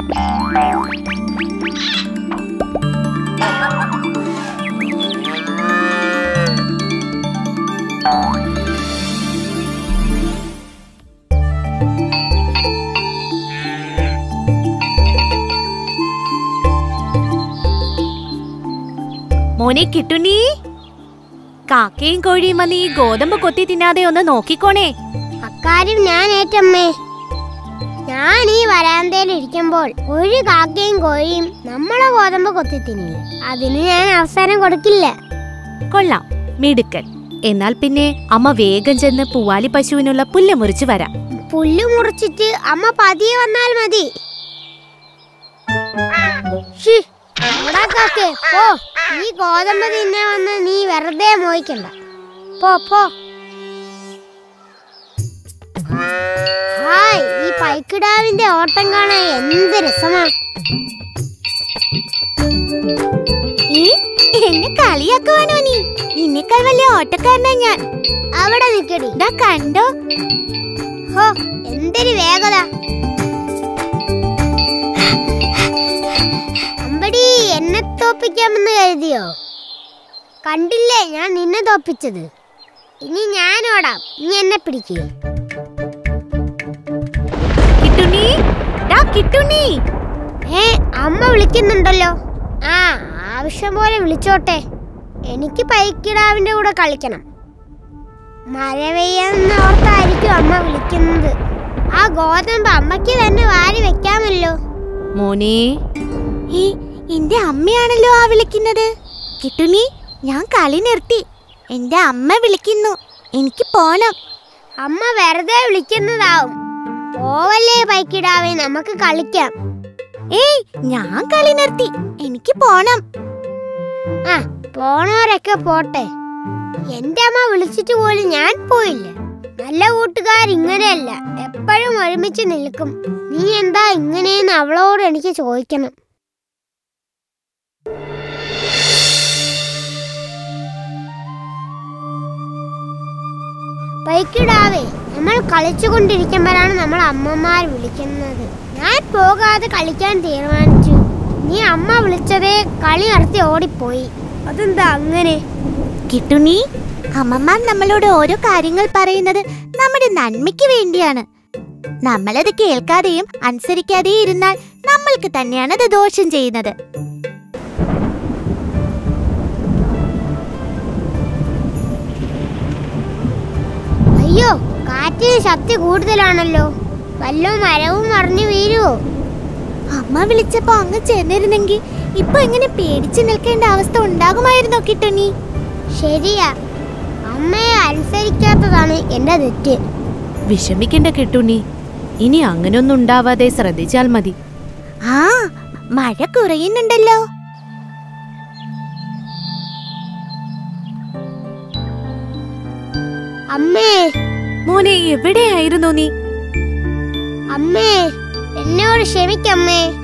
മോനെ കിട്ടുന്നീ കാക്കയും കോഴിയും വന്ന് ഈ ഗോതമ്പ് കൊത്തി തിന്നാതെ ഒന്ന് നോക്കിക്കോണേ അക്കാര്യം ഞാൻ ഏറ്റമ്മേ ഞാൻ ഈ വരാന്തയിൽ ഇരിക്കുമ്പോൾ ഒരു കാക്കയും കോഴിയും നമ്മളെ ഗോതമ്പ് കൊത്തി തിന്നില്ല അതിന് ഞാൻ അവസരം കൊടുക്കില്ല കൊള്ളാം മിടുക്കൻ എന്നാൽ പിന്നെ അമ്മ വേഗം ചെന്ന് പൂവാലി പശുവിനുള്ള പുല്ല് മുറിച്ച് വരാം പുല്ല് മുറിച്ചിട്ട് അമ്മ പതിയെ വന്നാൽ മതി ഷി, പോടാ കാക്കേ, പോ ഈ ഗോതമ്പ് തിന്നാൻ വന്ന് നീ വെറുതെ മോയിക്കണ്ട പോ പോ ഹായ് ഈ പൈക്കിടാവിന്റെ ഓട്ടം കാണാൻ എന്ത് രസമാ എന്നെ കളിയാക്കുവാനോ നീ നിന്നേക്കാൾ വലിയ ഓട്ടക്കാരനാ ഞാൻ അവിടെ നിക്കടി ദാ കണ്ടോ ഹോ എന്തൊരു വേഗത അമ്പടി എന്നെ തോപ്പിക്കാമെന്ന് കരുതിയോ കണ്ടില്ലേ ഞാൻ നിന്നെ തോപ്പിച്ചത് ഇനി ഞാൻ ഓടാം നീ എന്നെ പിടിക്കുക കിട്ടുണ്ണി ദാ കിട്ടുണ്ണി ഏ അമ്മ വിളിക്കുന്നുണ്ടല്ലോ ആ ആവശ്യം പോലെ വിളിച്ചോട്ടെ എനിക്ക് പൈക്കിടാവിന്റെ കൂടെ കളിക്കണം മഴ പെയ്യാന്ന് ഓർത്തായിരിക്കും അമ്മ വിളിക്കുന്നത് ആ ഗോതമ്പ് അമ്മയ്ക്ക് തന്നെ വാരി വെക്കാമല്ലോ മോനെ ഈ എന്റെ അമ്മയാണല്ലോ ആ വിളിക്കുന്നത് കിട്ടുണ്ണി ഞാൻ കളി നിർത്തി എന്റെ അമ്മ വിളിക്കുന്നു എനിക്ക് പോണം അമ്മ വെറുതെ വിളിക്കുന്നതാവും പോവല്ലേ പൈക്കിടാവേ നമുക്ക് കളിക്കാം ഏയ് ഞാൻ കളി നിർത്തി എനിക്ക് പോണം ആ പോണവരൊക്കെ പോട്ടെ എന്റെ അമ്മ വിളിച്ചിട്ട് പോലും ഞാൻ പോയില്ല നല്ല കൂട്ടുകാർ ഇങ്ങനെയല്ല എപ്പോഴും ഒരുമിച്ച് നിൽക്കും നീ എന്താ ഇങ്ങനെയെന്ന് അവളോട് എനിക്ക് ചോദിക്കണം ബൈക്കിടാവേ നമ്മൾ കളിച്ചുകൊണ്ടിരിക്കുമ്പോഴാണ് നമ്മൾ അമ്മമാർ വിളിക്കുന്നത് ഞാൻ പോകാതെ കളിക്കാൻ തീരുമാനിച്ചു നീ അമ്മ വിളിച്ചതേ കളി നടത്തി ഓടിപ്പോയി അതെന്താ അങ്ങനെ കിട്ടുണ്ണി അമ്മമാർ നമ്മളോട് ഓരോ കാര്യങ്ങൾ പറയുന്നത് നമ്മുടെ നന്മയ്ക്ക് വേണ്ടിയാണ് നമ്മളത് കേൾക്കാതെയും അനുസരിക്കാതെയും ഇരുന്നാൽ നമ്മൾക്ക് തന്നെയാണ് അത് ദോഷം ചെയ്യുന്നത് അയ്യോ കാറ്റിന് ശക്തി കൂടുതലാണല്ലോ വല്ലോ മരവും മറിഞ്ഞു വീഴുവോ അമ്മ വിളിച്ചപ്പോ അങ്ങ് ചെന്നിരുന്നെങ്കിൽ ഇപ്പൊ എങ്ങനെ പേടിച്ചു നിൽക്കേണ്ട അവസ്ഥ ഉണ്ടാകുമായിരുന്നോ കിട്ടുണ്ണി ശരിയാ അമ്മയെ അനുസരിക്കാത്തതാണ് എന്റെ തെറ്റ് വിഷമിക്കണ്ട കിട്ടുണ്ണി ഇനി അങ്ങനൊന്നും ഉണ്ടാവാതെ ശ്രദ്ധിച്ചാൽ മതി ആ മഴ കുറയുന്നുണ്ടല്ലോ അമ്മേ മോനെ എവിടെയായിരുന്നു നീ അമ്മേ എന്നോട് ക്ഷമിക്കമ്മേ